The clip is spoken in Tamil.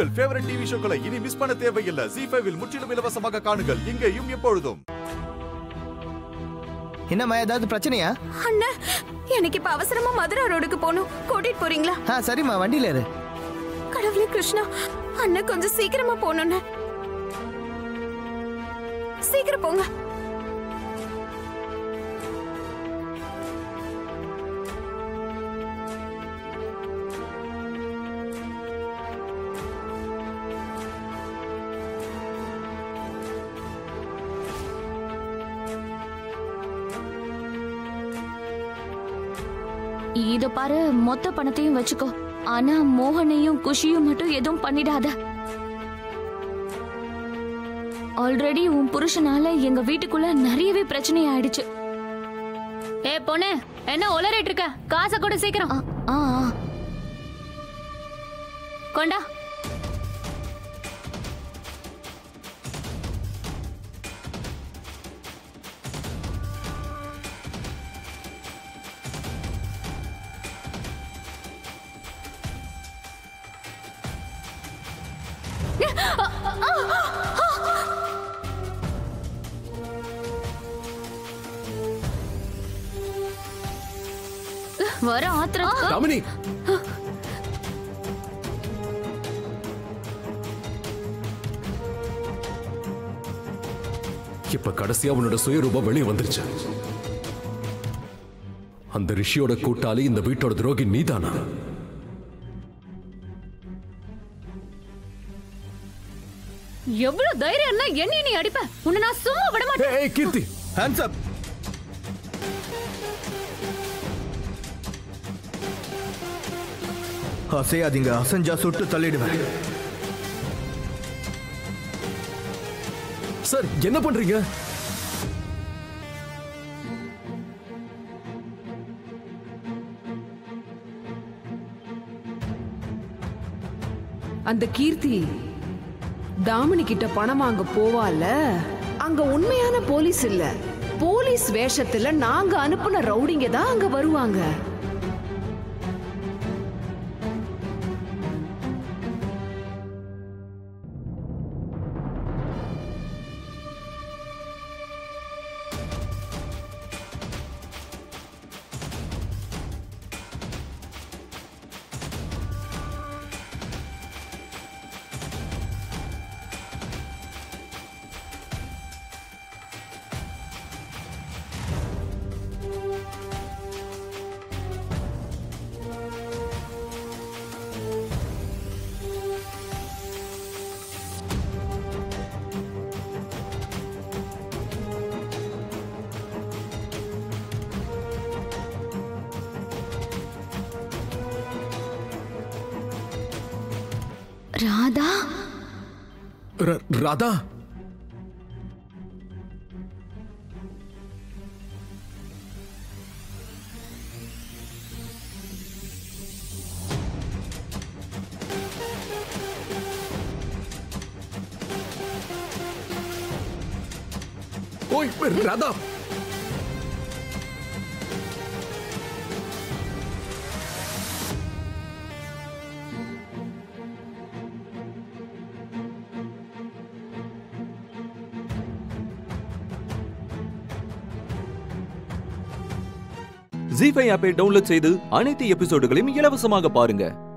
உங்கள் ஃபேவரட் டிவி ஷோக்களை இனி மிஸ் பண்ண தேவையில்லை ஜி ஃபைவில் முற்றிலும் இலவசமாக காணுங்கள் இங்கேயும் எப்பொழுதும் என்னம்மா ஏதாவது பிரச்சனையா அண்ணா எனக்கு இப்ப அவசரமா மதுரா ரோடுக்கு போகணும் கூட்டிட்டு போறீங்களா ஆ சரிம்மா வண்டியில இரு கடவுளே கிருஷ்ணா அண்ணா கொஞ்சம் சீக்கிரமா போகணும்னு சீக்கிரம் போங்க இத பாரு மொத்த பணத்தையும் வச்சுக்கோ ஆனா மோகனையும் குஷியும் மட்டும் எதுவும் பண்ணிடாத ஆல்ரெடி உன் புருஷனால எங்க வீட்டுக்குள்ள நிறையவே பிரச்சனை ஆயிடுச்சு ஏ பொண்ணு என்ன உளறிட்டு இருக்க காசை கூட சீக்கிரம் ஆ ஆ. கொண்டா வர ஆத்திரத்துக்கு தாமினி இப்ப கடைசியா உன்னோட சுயரூபம் வெளியே வந்துருச்சு அந்த ரிஷியோட கூட்டாளி இந்த வீட்டோட துரோகி நீதானா எவ்வளவு தைரியம் இருந்தா என்ன நீ அடிப்ப உன்னை நான் சும்மா விட மாட்டேன் ஏய் கீர்த்தி ஹேண்ட்ஸ் அப் அசையாதீங்க அசஞ்சா சுட்டு தள்ளிடுவேன் சார் என்ன பண்றீங்க அந்த கீர்த்தி தாமினி கிட்ட பணம் வாங்க போவால அங்க உண்மையான போலீஸ் இல்ல போலீஸ் வேஷத்துல நாங்க அனுப்புன ரவுடிங்க தான் அங்க வருவாங்க ராதா ர- ராதா ஓய் ராதா ஜி ஃபைவ் ஆப்பை டவுன்லோட் செய்து அனைத்து எபிசோடுகளையும் இலவசமாக பாருங்க